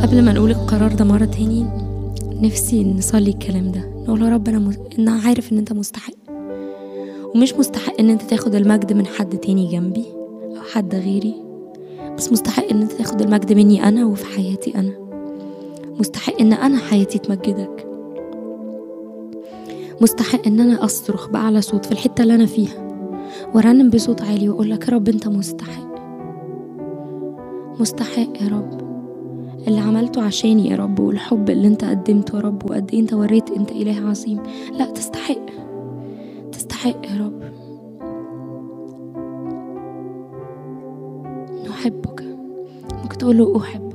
قبل ما نقول القرار ده مرة تاني نفسي نصلي الكلام ده نقول يا رب أنا مز... أنا عارف إن أنت مستحق ومش مستحق إن أنت تاخد المجد من حد تاني جنبي أو حد غيري بس مستحق إن أنت تاخد المجد مني أنا وفي حياتي أنا مستحق إن أنا حياتي تمجدك مستحق إن أنا أصرخ بأعلى صوت في الحتة اللي أنا فيها وأرنم بصوت عالي وأقول لك يا رب أنت مستحق مستحق يا رب اللي عملته عشاني يا رب والحب اللي انت قدمته يا رب وقد ايه انت وريت انت اله عظيم لا تستحق تستحق يا رب نحبك ممكن تقول له احب